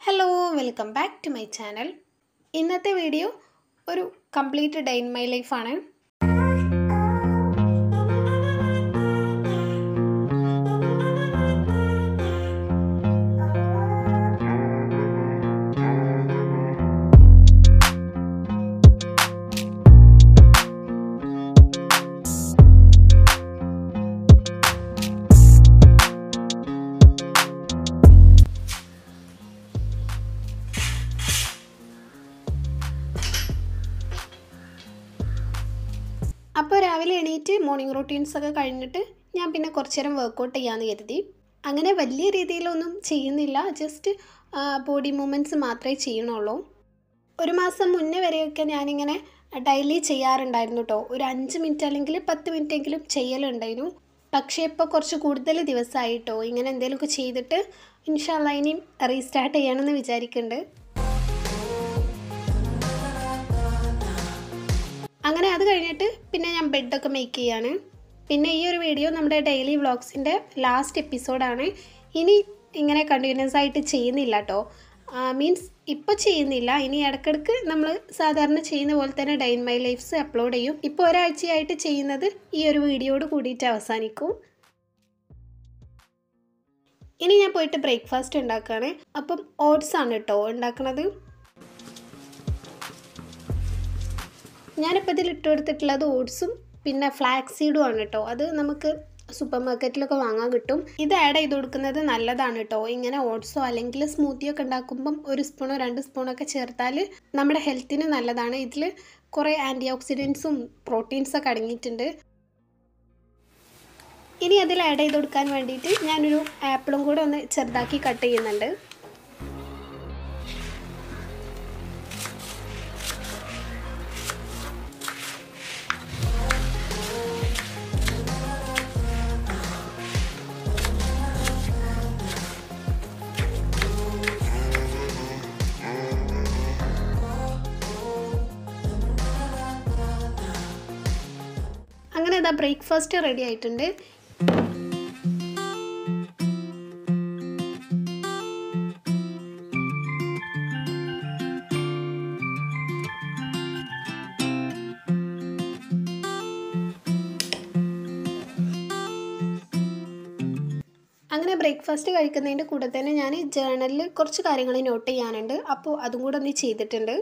hello welcome back to my channel ഇന്നത്തെ video ഒരു complete day in my ലൈഫാണ് അപ്പോൾ രാവിലെ എണീറ്റ് മോർണിംഗ് റൂട്ടീൻസ് ഒക്കെ കഴിഞ്ഞിട്ട് ഞാൻ പിന്നെ കുറച്ച് നേരം വർക്കൗട്ട് ചെയ്യാമെന്ന് കരുതി അങ്ങനെ വലിയ രീതിയിലൊന്നും ചെയ്യുന്നില്ല ജസ്റ്റ് ബോഡി മൂവ്മെൻറ്റ്സ് മാത്രമേ ചെയ്യണുള്ളൂ ഒരു മാസം മുന്നേ വരെയൊക്കെ ഞാനിങ്ങനെ ഡെയിലി ചെയ്യാറുണ്ടായിരുന്നു കേട്ടോ ഒരു അഞ്ച് മിനിറ്റ് അല്ലെങ്കിൽ പത്ത് മിനിറ്റ് എങ്കിലും ചെയ്യലുണ്ടായിരുന്നു പക്ഷേ ഇപ്പോൾ കുറച്ച് കൂടുതൽ ദിവസമായിട്ടോ ഇങ്ങനെ എന്തെങ്കിലുമൊക്കെ ചെയ്തിട്ട് ഇൻഷാല്ല ഇനിയും റീസ്റ്റാർട്ട് ചെയ്യണമെന്ന് വിചാരിക്കുന്നുണ്ട് അങ്ങനെ അത് കഴിഞ്ഞിട്ട് പിന്നെ ഞാൻ ബെഡൊക്കെ മേക്ക് ചെയ്യാണ് പിന്നെ ഈ ഒരു വീഡിയോ നമ്മുടെ ഡെയിലി വ്ളോഗ്സിൻ്റെ ലാസ്റ്റ് എപ്പിസോഡാണ് ഇനി ഇങ്ങനെ കണ്ടിന്യൂസ് ആയിട്ട് ചെയ്യുന്നില്ല കേട്ടോ മീൻസ് ഇപ്പോൾ ചെയ്യുന്നില്ല ഇനി ഇടയ്ക്കിടയ്ക്ക് നമ്മൾ സാധാരണ ചെയ്യുന്ന പോലെ തന്നെ ഡൈൻ മൈ ലൈഫ്സ് അപ്ലോഡ് ചെയ്യും ഇപ്പോൾ ഒരാഴ്ചയായിട്ട് ചെയ്യുന്നത് ഈ ഒരു വീഡിയോയോട് കൂടിയിട്ട് അവസാനിക്കും ഇനി ഞാൻ പോയിട്ട് ബ്രേക്ക്ഫാസ്റ്റ് ഉണ്ടാക്കുകയാണ് അപ്പം ഓട്സ് ആണ് കേട്ടോ ഉണ്ടാക്കുന്നത് ഞാനിപ്പോൾ ഇതിൽ ഇട്ട് കൊടുത്തിട്ടുള്ളത് ഓട്സും പിന്നെ ഫ്ലാക്സ് സീഡും ആണ് കേട്ടോ അത് നമുക്ക് സൂപ്പർ മാർക്കറ്റിലൊക്കെ വാങ്ങാൻ കിട്ടും ഇത് ആഡ് ചെയ്ത് കൊടുക്കുന്നത് നല്ലതാണ് കേട്ടോ ഇങ്ങനെ ഓട്സോ അല്ലെങ്കിൽ സ്മൂത്തിയോ ഒക്കെ ഉണ്ടാക്കുമ്പം ഒരു സ്പൂണോ രണ്ട് സ്പൂണോ ഒക്കെ ചേർത്താൽ നമ്മുടെ ഹെൽത്തിന് നല്ലതാണ് ഇതിൽ കുറേ ആൻറ്റി ഓക്സിഡൻസും പ്രോട്ടീൻസൊക്കെ അടങ്ങിയിട്ടുണ്ട് ഇനി അതിൽ ആഡ് ചെയ്ത് കൊടുക്കാൻ വേണ്ടിയിട്ട് ഞാനൊരു ആപ്പിളും കൂടെ ഒന്ന് ചെറുതാക്കി കട്ട് ചെയ്യുന്നുണ്ട് അങ്ങനെ ഇതാ ബ്രേക്ക്ഫാസ്റ്റ് റെഡി ആയിട്ടുണ്ട് അങ്ങനെ ബ്രേക്ക്ഫാസ്റ്റ് കഴിക്കുന്നതിൻ്റെ കൂടെ തന്നെ ഞാൻ ജേണലിൽ കുറച്ച് കാര്യങ്ങൾ നോട്ട് ചെയ്യാനുണ്ട് അപ്പോൾ അതും കൂടെ ഒന്ന് ചെയ്തിട്ടുണ്ട്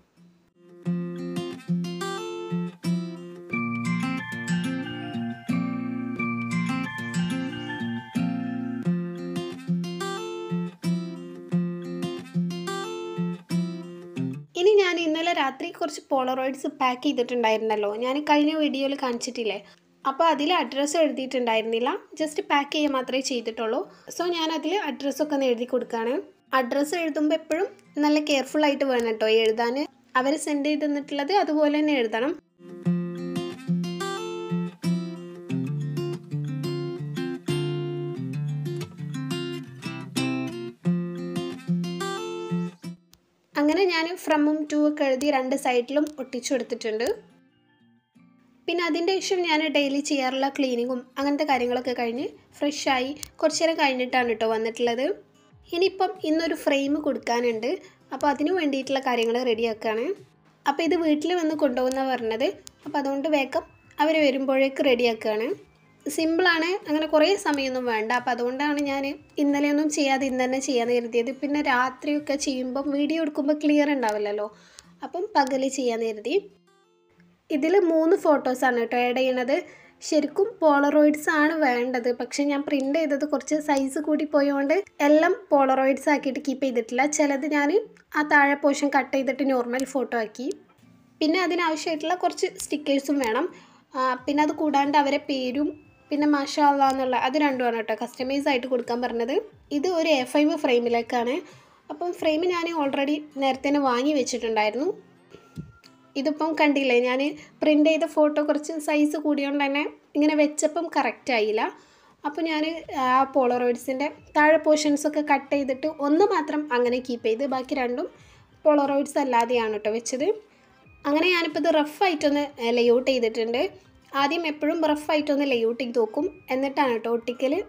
ഇനി ഞാൻ ഇന്നലെ രാത്രി കുറച്ച് പോളറോയിഡ്സ് പാക്ക് ചെയ്തിട്ടുണ്ടായിരുന്നല്ലോ ഞാൻ കഴിഞ്ഞ വീഡിയോയിൽ കാണിച്ചിട്ടില്ലേ അപ്പോൾ അതിൽ അഡ്രസ്സ് എഴുതിയിട്ടുണ്ടായിരുന്നില്ല ജസ്റ്റ് പാക്ക് ചെയ്യുക മാത്രമേ ചെയ്തിട്ടുള്ളൂ സോ ഞാൻ അതിൽ അഡ്രസ്സൊക്കെ ഒന്ന് എഴുതി കൊടുക്കുകയാണ് അഡ്രസ്സ് എഴുതുമ്പോൾ എപ്പോഴും നല്ല കെയർഫുൾ ആയിട്ട് വേണം കേട്ടോ എഴുതാൻ അവർ സെൻഡ് ചെയ്ത് തന്നിട്ടുള്ളത് അതുപോലെ തന്നെ എഴുതണം അങ്ങനെ ഞാൻ ഫ്രമും ടു ഒക്കെ എഴുതി രണ്ട് സൈഡിലും ഒട്ടിച്ചു കൊടുത്തിട്ടുണ്ട് പിന്നെ അതിൻ്റെ ശേഷം ഞാൻ ഡെയിലി ചെയ്യാറുള്ള ക്ലീനിങ്ങും അങ്ങനത്തെ കാര്യങ്ങളൊക്കെ കഴിഞ്ഞ് ഫ്രഷായി കുറച്ച് നേരം കഴിഞ്ഞിട്ടാണ് കേട്ടോ വന്നിട്ടുള്ളത് ഇനിയിപ്പം ഇന്നൊരു ഫ്രെയിം കൊടുക്കാനുണ്ട് അപ്പോൾ അതിന് വേണ്ടിയിട്ടുള്ള കാര്യങ്ങൾ റെഡിയാക്കുകയാണ് അപ്പോൾ ഇത് വീട്ടിൽ വന്ന് കൊണ്ടുപോകുന്ന പറഞ്ഞത് അപ്പോൾ അതുകൊണ്ട് വേഗം അവർ വരുമ്പോഴേക്ക് റെഡിയാക്കുകയാണ് സിമ്പിളാണ് അങ്ങനെ കുറേ സമയമൊന്നും വേണ്ട അപ്പോൾ അതുകൊണ്ടാണ് ഞാൻ ഇന്നലെയൊന്നും ചെയ്യാതെ ഇന്ന് തന്നെ ചെയ്യാമെന്ന് കരുതിയത് പിന്നെ രാത്രിയൊക്കെ ചെയ്യുമ്പം വീഡിയോ എടുക്കുമ്പോൾ ക്ലിയർ ഉണ്ടാവില്ലല്ലോ അപ്പം പകൽ ചെയ്യാമെന്ന് കരുതി ഇതിൽ മൂന്ന് ഫോട്ടോസാണ് കേട്ടോ ആഡ് ചെയ്യണത് ശരിക്കും പോളറോയിഡ്സ് ആണ് വേണ്ടത് പക്ഷെ ഞാൻ പ്രിൻ്റ് ചെയ്തത് കുറച്ച് സൈസ് കൂടി പോയതുകൊണ്ട് എല്ലാം പോളറോയിഡ്സ് ആക്കിയിട്ട് കീപ്പ് ചെയ്തിട്ടില്ല ചിലത് ഞാൻ ആ താഴെ പോർഷൻ കട്ട് ചെയ്തിട്ട് നോർമൽ ഫോട്ടോ ആക്കി പിന്നെ അതിനാവശ്യമായിട്ടുള്ള കുറച്ച് സ്റ്റിക്കേഴ്സും വേണം പിന്നെ അത് കൂടാണ്ട് അവരെ പേരും പിന്നെ മാഷാല്ല എന്നുള്ള അത് രണ്ടുമാണ് കേട്ടോ കസ്റ്റമൈസ് ആയിട്ട് കൊടുക്കാൻ പറഞ്ഞത് ഇത് ഒരു എ ഫൈവ് ഫ്രെയിമിലേക്കാണ് അപ്പം ഫ്രെയിം ഞാൻ ഓൾറെഡി നേരത്തെ തന്നെ വാങ്ങി വെച്ചിട്ടുണ്ടായിരുന്നു ഇതിപ്പം കണ്ടില്ലേ ഞാൻ പ്രിൻ്റ് ചെയ്ത ഫോട്ടോ കുറച്ച് സൈസ് കൂടിയോണ്ട് തന്നെ ഇങ്ങനെ വെച്ചപ്പം കറക്റ്റ് ആയില്ല അപ്പോൾ ഞാൻ ആ പോളറോയിഡ്സിൻ്റെ താഴെ പോർഷൻസൊക്കെ കട്ട് ചെയ്തിട്ട് ഒന്ന് മാത്രം അങ്ങനെ കീപ്പ് ചെയ്ത് ബാക്കി രണ്ടും പോളറോയിഡ്സ് അല്ലാതെയാണ് കേട്ടോ വെച്ചത് അങ്ങനെ ഞാനിപ്പോൾ ഇത് റഫായിട്ടൊന്ന് ലേഔട്ട് ചെയ്തിട്ടുണ്ട് ആദ്യം എപ്പോഴും റഫായിട്ടൊന്ന് ലേഔട്ട് ചെയ്ത് നോക്കും എന്നിട്ടാണ് കേട്ടോ ഒട്ടിക്കൽ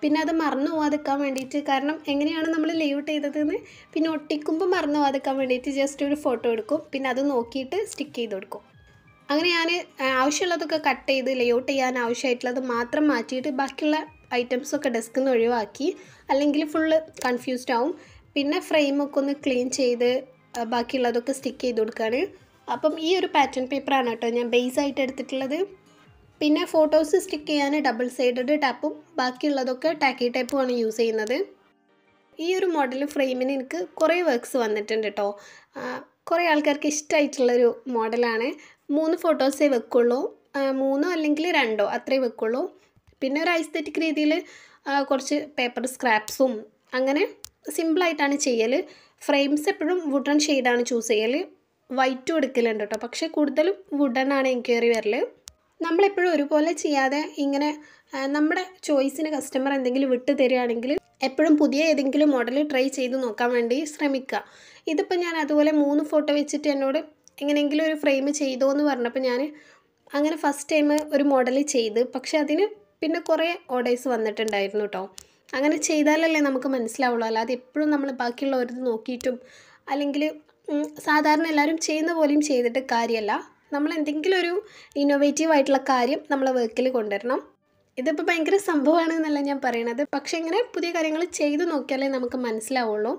പിന്നെ അത് മറന്നു പോകാതിരിക്കാൻ വേണ്ടിയിട്ട് കാരണം എങ്ങനെയാണ് നമ്മൾ ലേഔട്ട് ചെയ്തതെന്ന് പിന്നെ ഒട്ടിക്കുമ്പോൾ മറന്നു പോകാതിരിക്കാൻ വേണ്ടിയിട്ട് ജസ്റ്റ് ഒരു ഫോട്ടോ എടുക്കും പിന്നെ അത് നോക്കിയിട്ട് സ്റ്റിക്ക് ചെയ്ത് കൊടുക്കും അങ്ങനെ ഞാൻ ആവശ്യമുള്ളതൊക്കെ കട്ട് ചെയ്ത് ലേഔട്ട് ചെയ്യാൻ ആവശ്യമായിട്ടുള്ളത് മാത്രം മാറ്റിയിട്ട് ബാക്കിയുള്ള ഐറ്റംസൊക്കെ ഡെസ്കിൽ നിന്ന് ഒഴിവാക്കി അല്ലെങ്കിൽ ഫുള്ള് കൺഫ്യൂസ്ഡ് ആവും പിന്നെ ഫ്രെയിമൊക്കെ ഒന്ന് ക്ലീൻ ചെയ്ത് ആ, ബാക്കിയുള്ളതൊക്കെ സ്റ്റിക്ക് ചെയ്ത് കൊടുക്കുകയാണ് അപ്പം ഈ ഒരു പാറ്റേൺ പേപ്പറാണ് കേട്ടോ ഞാൻ ബേസ് ആയിട്ട് എടുത്തിട്ടുള്ളത് പിന്നെ ഫോട്ടോസ് സ്റ്റിക്ക് ചെയ്യാൻ ഡബിൾ സൈഡഡ് ടാപ്പും ബാക്കിയുള്ളതൊക്കെ ടാക്കി ടൈപ്പുമാണ് യൂസ് ചെയ്യുന്നത് ഈ ഒരു മോഡൽ ഫ്രെയിമിന് എനിക്ക് കുറേ വർക്ക്സ് വന്നിട്ടുണ്ട് കേട്ടോ കുറേ ആൾക്കാർക്ക് ഇഷ്ടമായിട്ടുള്ളൊരു മോഡലാണ് മൂന്ന് ഫോട്ടോസേ വെക്കുള്ളൂ ആ, മൂന്നോ അല്ലെങ്കിൽ രണ്ടോ അത്രേ വെക്കുള്ളൂ പിന്നെ ഒരു ഐസ്തെറ്റിക് രീതിയിൽ കുറച്ച് പേപ്പർ സ്ക്രാപ്സും അങ്ങനെ സിമ്പിളായിട്ടാണ് ചെയ്യൽ ഫ്രെയിംസ് എപ്പോഴും വുഡൻ ഷെയ്ഡാണ് ചൂസ് ചെയ്യൽ വൈറ്റും എടുക്കലുണ്ട് കേട്ടോ പക്ഷേ കൂടുതലും വുഡൻ ആണ് എൻക്വയറി വരൽ നമ്മളെപ്പോഴും ഒരുപോലെ ചെയ്യാതെ ഇങ്ങനെ ആ, നമ്മുടെ ചോയ്സിന് കസ്റ്റമർ എന്തെങ്കിലും വിട്ട് തരികയാണെങ്കിൽ എപ്പോഴും പുതിയ ഏതെങ്കിലും മോഡൽ ട്രൈ ചെയ്ത് നോക്കാൻ വേണ്ടി ശ്രമിക്കുക ഇതിപ്പോൾ ഞാൻ അതുപോലെ മൂന്ന് ഫോട്ടോ വെച്ചിട്ട് എന്നോട് എങ്ങനെയെങ്കിലും ഒരു ഫ്രെയിം ചെയ്തോ എന്ന് പറഞ്ഞപ്പോൾ ഞാൻ അങ്ങനെ ഫസ്റ്റ് ടൈം ഒരു മോഡൽ ചെയ്ത് പക്ഷെ അതിന് പിന്നെ കുറേ ഓർഡേഴ്സ് വന്നിട്ടുണ്ടായിരുന്നു കേട്ടോ അങ്ങനെ ചെയ്താലല്ലേ നമുക്ക് മനസ്സിലാവുള്ളൂ അല്ലാതെ എപ്പോഴും നമ്മൾ ബാക്കിയുള്ളവരത് നോക്കിയിട്ടും അല്ലെങ്കിൽ ഉം, സാധാരണ എല്ലാവരും ചെയ്യുന്ന പോലെയും ചെയ്തിട്ട് കാര്യമല്ല നമ്മൾ എന്തെങ്കിലും ഒരു ഇന്നോവേറ്റീവ് ആയിട്ടുള്ള കാര്യം നമ്മളെ വർക്കിൽ കൊണ്ടുവരണം ഇതിപ്പോൾ ഭയങ്കര സംഭവമാണ് എന്നല്ല ഞാൻ പറയണത് പക്ഷേ ഇങ്ങനെ പുതിയ കാര്യങ്ങൾ ചെയ്തു നോക്കിയാലേ നമുക്ക് മനസ്സിലാവുള്ളൂ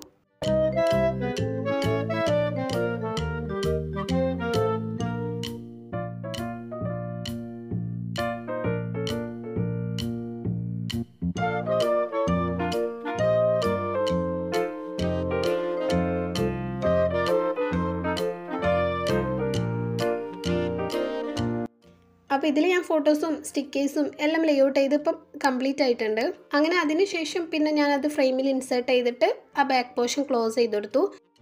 അപ്പോൾ ഇതിൽ ഞാൻ ഫോട്ടോസും സ്റ്റിക്കേഴ്സും എല്ലാം ലേഔട്ട് ചെയ്ത് ഇപ്പം കംപ്ലീറ്റ് ആയിട്ടുണ്ട് അങ്ങനെ അതിന് ശേഷം പിന്നെ ഞാനത് ഫ്രെയിമിൽ ഇൻസേർട്ട് ചെയ്തിട്ട് ആ ബാക്ക് പോർഷൻ ക്ലോസ് ചെയ്ത് കൊടുത്തു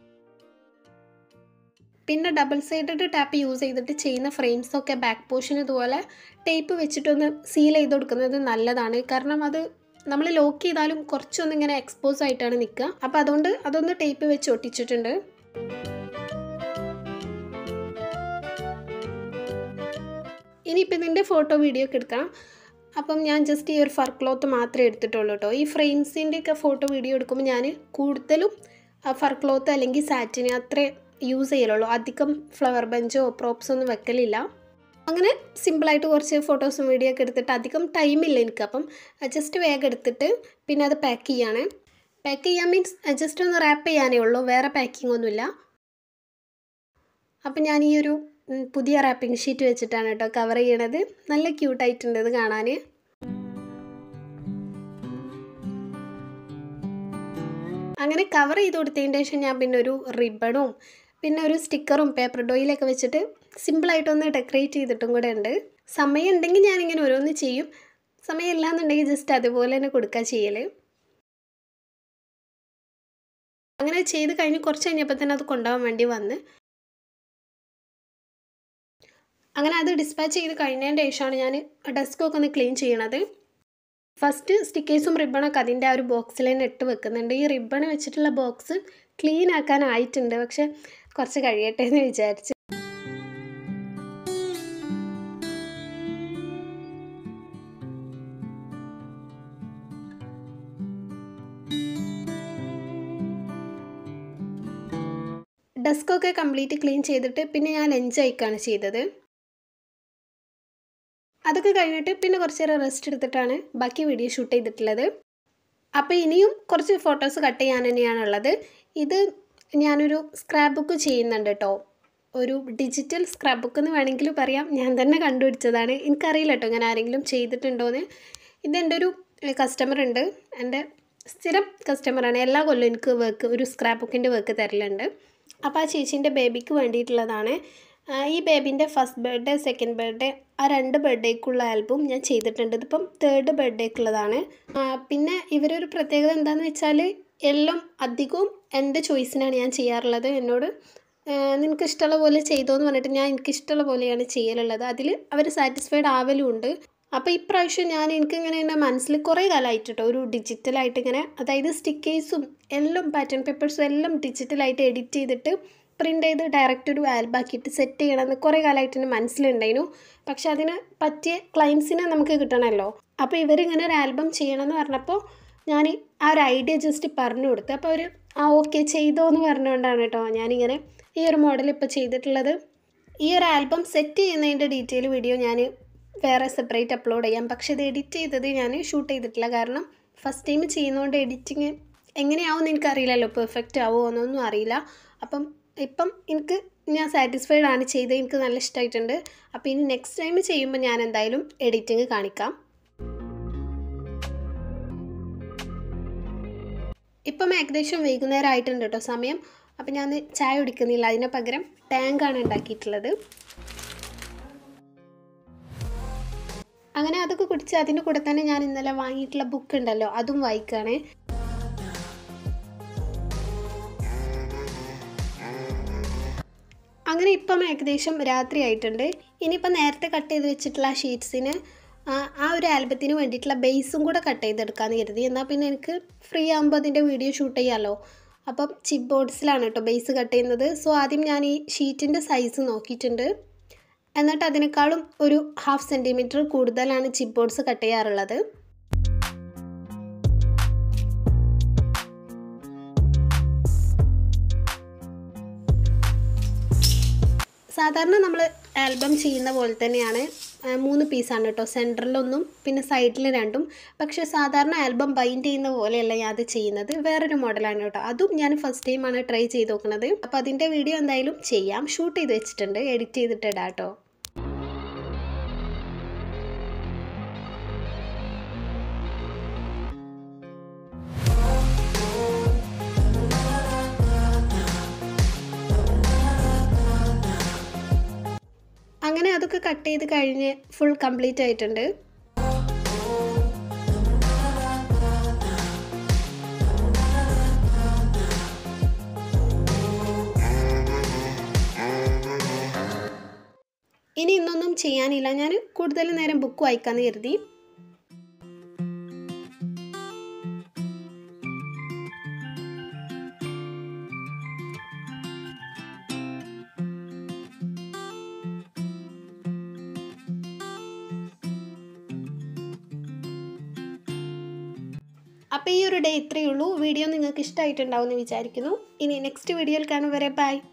പിന്നെ ഡബിൾ സൈഡഡ് ടാപ്പ് യൂസ് ചെയ്തിട്ട് ചെയ്യുന്ന ഫ്രെയിംസൊക്കെ ബാക്ക് പോർഷൻ ഇതുപോലെ ടേപ്പ് വെച്ചിട്ടൊന്ന് സീൽ ചെയ്ത് കൊടുക്കുന്നത് നല്ലതാണ് കാരണം അത് നമ്മൾ ലോക്ക് ചെയ്താലും കുറച്ചൊന്നും ഇങ്ങനെ എക്സ്പോസ് ആയിട്ടാണ് നിൽക്കുക അപ്പോൾ അതുകൊണ്ട് അതൊന്ന് ടേപ്പ് വെച്ച് ഒട്ടിച്ചിട്ടുണ്ട് ഇനിയിപ്പോൾ ഇതിൻ്റെ ഫോട്ടോ വീഡിയോ ഒക്കെ എടുക്കാം അപ്പം ഞാൻ ജസ്റ്റ് ഈ ഒരു ഫർ ക്ലോത്ത് മാത്രമേ എടുത്തിട്ടുള്ളൂ കേട്ടോ ഈ ഫ്രെയിംസിൻ്റെ ഒക്കെ ഫോട്ടോ വീഡിയോ എടുക്കുമ്പോൾ ഞാൻ കൂടുതലും ഫർ ക്ലോത്ത് അല്ലെങ്കിൽ സാറ്റിന് അത്രേ യൂസ് ചെയ്യലുള്ളൂ അധികം ഫ്ലവർ ബഞ്ചോ പ്രോപ്സോ ഒന്നും വെക്കലില്ല അങ്ങനെ സിമ്പിളായിട്ട് കുറച്ച് ഫോട്ടോസും വീഡിയോ ഒക്കെ എടുത്തിട്ട് അധികം ടൈമില്ല എനിക്ക് അപ്പം ജസ്റ്റ് വേഗം എടുത്തിട്ട് പിന്നെ അത് പാക്ക് ചെയ്യാണ് പാക്ക് ചെയ്യാൻ മീൻസ് ജസ്റ്റ് ഒന്ന് റാപ്പ് ചെയ്യാനേ ഉള്ളൂ വേറെ പാക്കിംഗ് ഒന്നുമില്ല അപ്പം ഞാൻ ഈ ഒരു ഉം, പുതിയ റാപ്പിംഗ് ഷീറ്റ് വെച്ചിട്ടാണ് കേട്ടോ കവർ ചെയ്യണത് നല്ല ക്യൂട്ടായിട്ടുണ്ട് ഇത് കാണാൻ അങ്ങനെ കവർ ചെയ്ത് കൊടുത്തതിന് ശേഷം ഞാൻ പിന്നെ ഒരു റിബണും പിന്നെ ഒരു സ്റ്റിക്കറും പേപ്പർ ഡോയിലൊക്കെ വെച്ചിട്ട് സിമ്പിളായിട്ടൊന്ന് ഡെക്കറേറ്റ് ചെയ്തിട്ടും കൂടെ ഉണ്ട് സമയം ഉണ്ടെങ്കിൽ ഞാനിങ്ങനെ ഓരോന്ന് ചെയ്യും സമയമില്ല എന്നുണ്ടെങ്കിൽ ജസ്റ്റ് അതുപോലെ തന്നെ കൊടുക്കുക ചെയ്യൽ അങ്ങനെ ചെയ്ത് കഴിഞ്ഞ് കുറച്ച് കഴിഞ്ഞപ്പോൾ തന്നെ അത് കൊണ്ടുപോകാൻ വേണ്ടി വന്ന് അങ്ങനെ അത് ഡിസ്പാച്ച് ചെയ്ത് കഴിഞ്ഞതിൻ്റെ ശേഷമാണ് ഞാൻ ഡെസ്കൊക്കെ ഒന്ന് ക്ലീൻ ചെയ്യണത് ഫസ്റ്റ് സ്റ്റിക്കേഴ്സും റിബണൊക്കെ അതിൻ്റെ ആ ഒരു ബോക്സിൽ തന്നെ ഇട്ട് വെക്കുന്നുണ്ട് ഈ റിബൺ വെച്ചിട്ടുള്ള ബോക്സ് ക്ലീൻ ആക്കാനായിട്ടുണ്ട് പക്ഷെ കുറച്ച് കഴിയട്ടെ എന്ന് വിചാരിച്ച് ഡെസ്കൊക്കെ കംപ്ലീറ്റ് ക്ലീൻ ചെയ്തിട്ട് പിന്നെ ഞാൻ ലഞ്ച് അയക്കാണ് ചെയ്തത് അതൊക്കെ കഴിഞ്ഞിട്ട് പിന്നെ കുറച്ച് നേരം റെസ്റ്റ് എടുത്തിട്ടാണ് ബാക്കി വീഡിയോ ഷൂട്ട് ചെയ്തിട്ടുള്ളത് അപ്പോൾ ഇനിയും കുറച്ച് ഫോട്ടോസ് കട്ട് ചെയ്യാൻ തന്നെയാണുള്ളത് ഇത് ഞാനൊരു സ്ക്രാപ്പ് ബുക്ക് ചെയ്യുന്നുണ്ട് കേട്ടോ ഒരു ഡിജിറ്റൽ സ്ക്രാപ്പ് ബുക്ക് എന്ന് വേണമെങ്കിൽ പറയാം ഞാൻ തന്നെ കണ്ടുപിടിച്ചതാണ് എനിക്കറിയില്ല കേട്ടോ ഞാൻ ആരെങ്കിലും ചെയ്തിട്ടുണ്ടോയെന്ന് ഇതെൻ്റെ ഒരു കസ്റ്റമർ ഉണ്ട് എൻ്റെ സ്ഥിരം കസ്റ്റമറാണ് എല്ലാ കൊല്ലവും എനിക്ക് വർക്ക് ഒരു സ്ക്രാപ്പ് ബുക്കിൻ്റെ വർക്ക് തരലുണ്ട് അപ്പോൾ ആ ചേച്ചീൻ്റെ ബേബിക്ക് വേണ്ടിയിട്ടുള്ളതാണ് ആ, ഈ ബേബിൻ്റെ ഫസ്റ്റ് ബർത്ത്ഡേ സെക്കൻഡ് ബർത്ത്ഡേ ആ രണ്ട് ബർത്ത്ഡേക്കുള്ള ആൽബം ഞാൻ ചെയ്തിട്ടുണ്ട് ഇതിപ്പം തേർഡ് ബർത്ത്ഡേക്കുള്ളതാണ് പിന്നെ ഇവരൊരു പ്രത്യേകത എന്താണെന്ന് വെച്ചാൽ എല്ലാം അധികവും എൻ്റെ ചോയ്സിനാണ് ഞാൻ ചെയ്യാറുള്ളത് എന്നോട് ആ, നിനക്ക് ഇഷ്ടമുള്ള പോലെ ചെയ്തോ എന്ന് പറഞ്ഞിട്ട് ഞാൻ എനിക്ക് ഇഷ്ടമുള്ള പോലെയാണ് ചെയ്യലുള്ളത് അതിൽ അവർ സാറ്റിസ്ഫൈഡ് ആവലും ഉണ്ട് അപ്പോൾ ഇപ്രാവശ്യം ഞാൻ എനിക്കിങ്ങനെ എൻ്റെ മനസ്സിൽ കുറേ കാലമായിട്ട് കേട്ടോ ഒരു ഡിജിറ്റലായിട്ട് ഇങ്ങനെ അതായത് സ്റ്റിക്കേഴ്സും എല്ലാം പാറ്റേൺ പേപ്പേഴ്സും എല്ലാം ഡിജിറ്റലായിട്ട് എഡിറ്റ് ചെയ്തിട്ട് പ്രിൻ്റ് ചെയ്ത് ഡയറക്റ്റ് ഒരു ആൽബാക്കിയിട്ട് സെറ്റ് ചെയ്യണമെന്ന് കുറേ കാലമായിട്ട് എൻ്റെ മനസ്സിലുണ്ടായിരുന്നു പക്ഷെ അതിന് പറ്റിയ ക്ലയൻസിനെ നമുക്ക് കിട്ടണമല്ലോ അപ്പോൾ ഇവരിങ്ങനെ ഒരു ആൽബം ചെയ്യണമെന്ന് പറഞ്ഞപ്പോൾ ഞാൻ ആ ഒരു ഐഡിയ ജസ്റ്റ് പറഞ്ഞു കൊടുത്തു അപ്പോൾ അവർ ആ ഓക്കെ ചെയ്തോ എന്ന് പറഞ്ഞുകൊണ്ടാണ് കേട്ടോ ഞാനിങ്ങനെ ഈ ഒരു മോഡൽ ഇപ്പോൾ ചെയ്തിട്ടുള്ളത് ഈ ഒരു ആൽബം സെറ്റ് ചെയ്യുന്നതിൻ്റെ ഡീറ്റെയിൽ വീഡിയോ ഞാൻ വേറെ സെപ്പറേറ്റ് അപ്ലോഡ് ചെയ്യാം പക്ഷേ ഇത് എഡിറ്റ് ചെയ്തത് ഞാൻ ഷൂട്ട് ചെയ്തിട്ടില്ല കാരണം ഫസ്റ്റ് ടൈം ചെയ്യുന്നതുകൊണ്ട് എഡിറ്റിങ് എങ്ങനെയാവും എനിക്കറിയില്ലല്ലോ പെർഫെക്റ്റ് ആവുമോ എന്നൊന്നും അറിയില്ല അപ്പം ഇപ്പം എനിക്ക് ഞാൻ സാറ്റിസ്ഫൈഡ് ആണ് ചെയ്തത് എനിക്ക് നല്ല ഇഷ്ടമായിട്ടുണ്ട് അപ്പോൾ ഇനി നെക്സ്റ്റ് ടൈം ചെയ്യുമ്പോൾ ഞാൻ എന്തായാലും എഡിറ്റിങ് കാണിക്കാം ഇപ്പം ഏകദേശം വൈകുന്നേരം ആയിട്ടുണ്ട് കേട്ടോ സമയം അപ്പം ഞാൻ ചായ കുടിക്കുന്നില്ല അതിന് പകരം ടാങ്കാണ് ഉണ്ടാക്കിയിട്ടുള്ളത് അങ്ങനെ അതൊക്കെ കുടിച്ച് അതിൻ്റെ കൂടെ തന്നെ ഞാൻ ഇന്നലെ വാങ്ങിയിട്ടുള്ള ബുക്ക് ഉണ്ടല്ലോ അതും വായിക്കുകയാണേ അങ്ങനെ ഇപ്പം ഏകദേശം രാത്രി ആയിട്ടുണ്ട് ഇനിയിപ്പം നേരത്തെ കട്ട് ചെയ്ത് വെച്ചിട്ടുള്ള ആ ഷീറ്റ്സിന് ആ ഒരു ആൽബത്തിന് വേണ്ടിയിട്ടുള്ള ബേസും കൂടെ കട്ട് ചെയ്തെടുക്കാമെന്ന് കരുതി എന്നാൽ പിന്നെ എനിക്ക് ഫ്രീ ആകുമ്പോൾ അതിൻ്റെ വീഡിയോ ഷൂട്ട് ചെയ്യാമല്ലോ അപ്പം ചിപ്പ് ബോർഡ്സിലാണ് കേട്ടോ ബേസ് കട്ട് ചെയ്യുന്നത് സോ ആദ്യം ഞാൻ ഈ ഷീറ്റിൻ്റെ സൈസ് നോക്കിയിട്ടുണ്ട് എന്നിട്ട് അതിനേക്കാളും ഒരു ഹാഫ് സെൻറ്റിമീറ്റർ കൂടുതലാണ് ചിപ്പ് ബോർഡ്സ് കട്ട് ചെയ്യാറുള്ളത് സാധാരണ നമ്മൾ ആൽബം ചെയ്യുന്ന പോലെ തന്നെയാണ് മൂന്ന് പീസാണ് കേട്ടോ സെൻറ്ററിലൊന്നും പിന്നെ സൈഡിൽ രണ്ടും പക്ഷേ സാധാരണ ആൽബം ബൈൻഡ് ചെയ്യുന്ന പോലെയല്ല ഞാൻ അത് ചെയ്യുന്നത് വേറൊരു മോഡലാണ് കേട്ടോ അതും ഞാൻ ഫസ്റ്റ് ടൈമാണ് ട്രൈ ചെയ്ത് നോക്കുന്നത് അപ്പോൾ അതിൻ്റെ വീഡിയോ എന്തായാലും ചെയ്യാം ഷൂട്ട് ചെയ്ത് വെച്ചിട്ടുണ്ട് എഡിറ്റ് ചെയ്തിട്ട് ഇടാം കേട്ടോ അങ്ങനെ അതൊക്കെ കട്ട് ചെയ്ത് കഴിഞ്ഞ് ഫുൾ കംപ്ലീറ്റ് ആയിട്ടുണ്ട് ഇനി ഇന്നൊന്നും ചെയ്യാനില്ല ഞാൻ കൂടുതൽ നേരം ബുക്ക് വായിക്കാമെന്ന് കരുതി അപ്പോൾ ഈ ഒരു ഡേ ഇത്രയേ ഉള്ളൂ വീഡിയോ നിങ്ങൾക്ക് ഇഷ്ടമായിട്ടുണ്ടാവും എന്ന് വിചാരിക്കുന്നു ഇനി നെക്സ്റ്റ് വീഡിയോയിൽ കാണും വരെ ബൈ